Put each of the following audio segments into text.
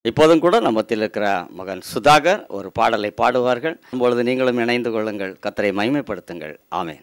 இப்போதும் கூட நம்ம மத்தியில் இருக்கிற மகன் சுதாகர் ஒரு பாடலை பாடுவார்கள் அப்பொழுது நீங்களும் இணைந்து கொள்ளுங்கள் கத்தரை மகிமைப்படுத்துங்கள் ஆமென்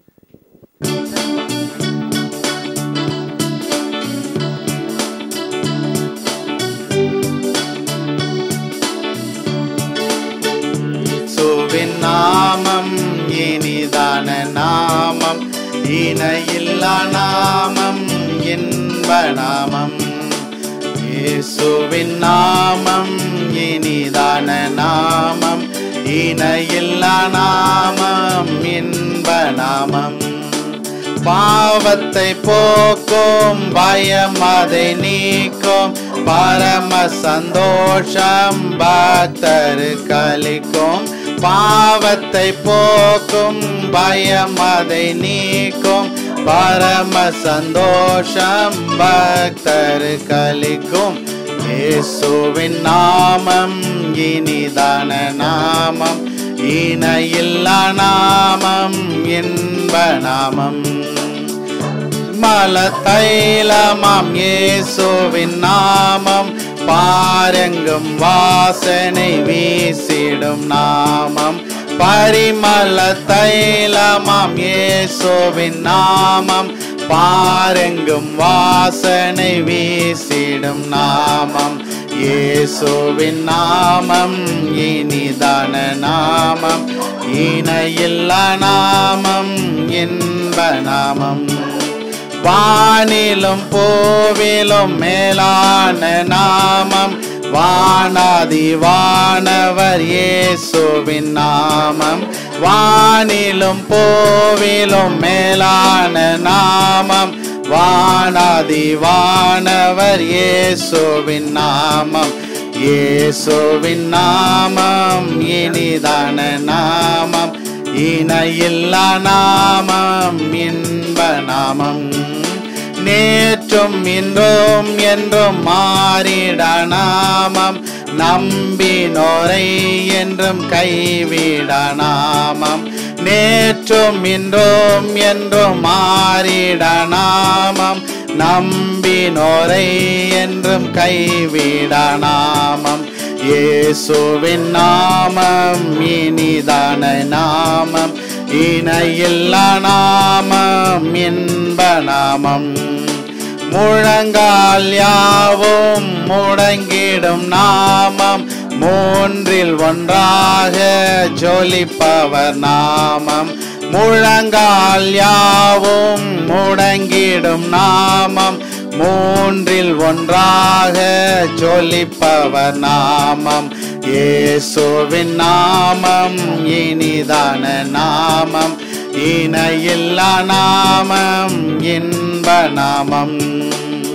இயேசுவின் நாமம் இனிதான நாமம் இணையில்லா நாமம் இன்ப நாமம் இயேசுவின் நாமம் இனிதான நாமம் இணையில்லா நாமம் இன்ப நாமம் பாவத்தை போக்கும் பயம் அதை நீக்கும் பரம சந்தோஷம் பக்தரு கலிக்கும் பாவத்தை போக்கும் பயம் அதை நீக்கும் பரம சந்தோஷம் பக்தரு கலிக்கும் இயேசுவின் நாமம் இனிதான நாமம் இணையில்லா நாமம் இன்ப நாமம் மல தைலமாம் இயேசுவின் நாமம் பாரெங்கும் வாசனை வீசிடும் நாமம் பரிமள தைலமாம் இயேசுவின் நாமம் பாரெங்கும் வாசனை வீசிடும் நாமம் இயேசுவின் நாமம் இனிதான நாமம் இணையில்லா நாமம் இன்ப நாமம் வானிலும் பூவிலும் மேலான நாமம் வானாதி வானவர் இயேசுவின் நாமம் வானிலும் பூவிலும் மேலான நாமம் வானாதி வானவர் இயேசுவின் நாமம் இயேசுவின் நாமம் இனிதான நாமம் இணையில்லா நாமம் இன்ப நாமம் நேற்றும் இன்றும் என்றும் மாறிட நாமம் நம்பினோரை என்றும் கைவிட நாமம் நேற்றும் இன்றும் என்றும் மாறிட நாமம் நம்பினோரை என்றும் கைவிட நாமம் இயேசுவின் நாமம் இனிதான நாமம் இணையில்லா நாமம் இன்ப நாமம் முழங்கால் யாவும் முடங்கிடும் நாமம் மூன்றில் ஒன்றாக ஜொலிப்பவர் நாமம் முழங்கால் யாவும் முடங்கிடும் நாமம் மூன்றில் ஒன்றாக ஜொலிப்பவர் நாமம் இயேசுவின் நாமம் இனிதான நாமம் இணையில்லா நாமம் இன்ப நாமம்